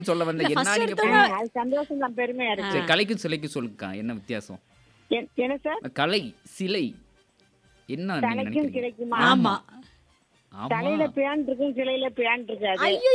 சொல்ல வந்த இல்ல, என்ன first நீங்க எடுத்தோன்னே- பே- அது சந்தோஷம் தான் பெருமையா இருக்கு சரி, கலைக்கும் சிலைக்கும் சொல்லுக்கா என்ன வித்தியாசம் எ- என்ன சார் கலை சிலை என்ன நீங்க தலைக்கும் நினைக்கிறீங்க கிடைக்குமா ஆமா ஆமா தலையில பேன் இருக்கும் சிலையில பேன் இருக்காது ஐயோ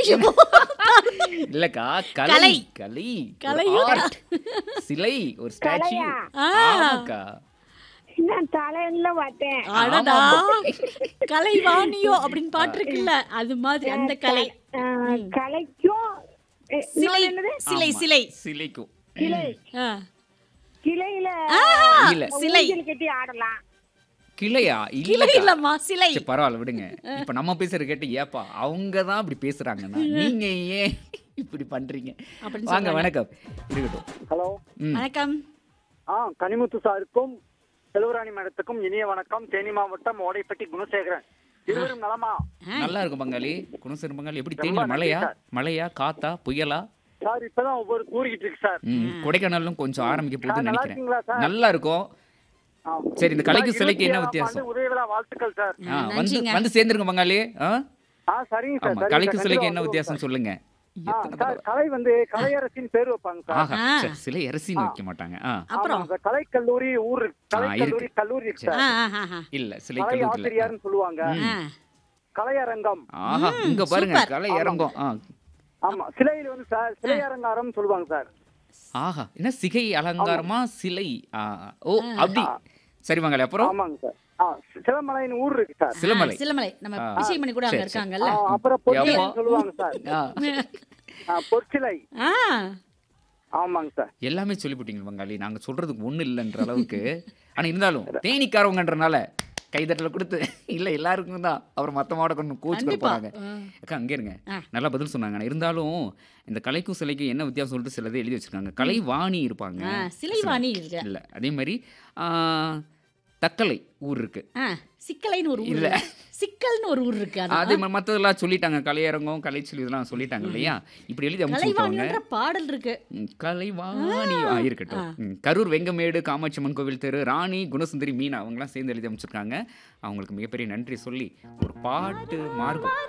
இல்லக்கா கலை. கலை கலை கலையும் ஒரு art. சிலை ஒரு ஸ்டாச்சு கலையா? ஆ. ஆமாக்கா நான் தலையில பார்த்தேன் அடடா ஆமா. கலைவாணியோ அப்படின்னு பாட்டு இருக்குல்ல அது மாதிரி அந்த கலை அஹ், கலைக்கும் எ, சிலை இன்னொன்னு என்னது சிலை ஆமா. சிலை சிலைக்கும் கிளை ஆ. கிளையில இல்ல சிலை. ஊஞ்சல் கட்டி ஆடலாம் கிளையா கிளை இல்லக்கா இல்லம்மா சிலை சரி பரவாயில்ல விடுங்க இப்ப நம்ம பேசுற கேட்டு ஏப்பா அவங்க தான் இப்படி பேசுறாங்கன்னா நீங்க ஏன் இப்படி பண்றீங்க அப்படின்னு வாங்க சொல்றாங்க. வணக்கம் இருக்கட்டும் ஹலோ ம். வணக்கம் ஆ கனிமுத்து சாருக்கும் செல்வராணி மேடத்துக்கும் இனிய வணக்கம் தேனி மாவட்டம் ஓடைப்பட்டி குணசேகரன் இருவரும் நலமா நல்லா இருக்கும் பங்காளி குணசேகர் பங்காளி எப்படி ரொம்ப தேனியில நன்றி மழையா சார். மழையா காத்தா புயலா சார் இப்பதான் ஒவ்வொரு தூரிக்கிட்டு இருக்கு சார் ம், கொடைக்கானலும் கொஞ்சம் ஆரம்பிக்க சார், போகுதுன்னு நல்லா நினைக்கிறேன் இருக்கீங்களா சார் நல்லா இருக்கும் ஆ. சரி இந்த கலைக்கு சார், சிலைக்கு என்ன 27ஆம் வித்தியாசம் ஆண்டு உதய விழா வாழ்த்துக்கள் சார் ஆ, வந்து நன்றிங்க. வந்து சேர்ந்துருங்க பங்காளி ஆ ஆ சரிங்க சார் ஆமா சரிங்க கலைக்கு சார். சிலைக்கு கண்டிப்பா என்ன வந்துருவோம் வித்தியாசம் சார். சொல்லுங்க ஆ, எத்தனை சார் தடவை? கலை வந்து கலையரசின் பேர் வைப்பாங்க சார் ஆஹா ஆ. சரி, சிலை அரசின்னு வைக்க மாட்டாங்க ஆ அப்புறம் ஆமாங்க சார். கலைக்கல்லூரி ஊர் இருக்கு. கலை இருக்கு. கல்லூரி கல்லூரி இருக்கு ஆ, சார் ஆ, ஆ, ஆ. இல்ல சிலை கலை கல்லூரில ஆசிரியர்னு சொல்லுவாங்க ஆ. கலையரங்கம் ஆஹா இங்க பாருங்க சூப்பர். கலை இறங்கும் ஆ ஆமா சிலையில வந்து சார் சிலை அரங்காரம் சொல்லுவாங்க சார் ஆஹா என்ன சிகை அலங்காரமா சிலை ஆ, ஓ அப்படி சரி மங்களே அப்புறம் ஆமாங்க சார் ஆ சிலமலைன்னு ஊர் இருக்கு சார் சிலமலை ஆ, சிலமலை நம்ம ஆ. விஜயமணி கூட அங்க சரி, சரி. இருக்காங்கல்ல ஆ, அப்புறம் பொற்சிலை எப்போ? சொல்லுவாங்க சார் ஆ, ஆ, பொற்சிலை ஆ ஆமாங்க சார் எல்லாமே சொல்லிவிட்டீங்க பங்காளி நாங்க சொல்றதுக்கு ஒண்ணு இல்லைன்ற அளவுக்கு ஆனா இருந்தாலும் தேனிக்காரவங்கன்றனால கைதட்டல கொடுத்து இல்ல எல்லாருக்கும் தான் அப்புறம் மத்த மாவட்ட கொஞ்சம் கோச்சு கண்டிப்பா. போறாங்க ஆ. அக்கா அங்கே இருங்க ஆ. நல்லா பதில் சொன்னாங்க ஆனா இருந்தாலும் இந்த கலைக்கும் சிலைக்கும் என்ன வித்தியாசம் சொல்லிட்டு சிலதை எழுதி வச்சிருக்காங்க கலைவாணி இருப்பாங்க ஆ, சிலைவாணி இருக்கு இல்ல அதே மாதிரி ஆ, தக்கலை ஊர் இருக்கு ஆ, சிக்கலைன்னு ஒரு ஊர் இல்ல. இல்ல. சிக்கல்னு ஒரு ஊர் இருக்கு அதே அதான் மாதிரி மற்றதெல்லாம் சொல்லிட்டாங்க கலையரங்கம் கலைச்சொல்லி இதெல்லாம் சொல்லிட்டாங்க இல்லையா இப்படி எழுதி அமைச்சு விட்டவங்க கலைவாணின்ற பாடல் இருக்கு ம், கலைவாணி ஆ, இருக்கட்டும் ம், கரூர் வெங்கமேடு காமாட்சி அம்மன் கோவில் தெரு ராணி குணசுந்தரி மீனா அவங்களாம் சேர்ந்து எழுதி அமைச்சிருக்காங்க அவங்களுக்கு மிகப்பெரிய நன்றி சொல்லி ஒரு பாட்டு மார்க்கம்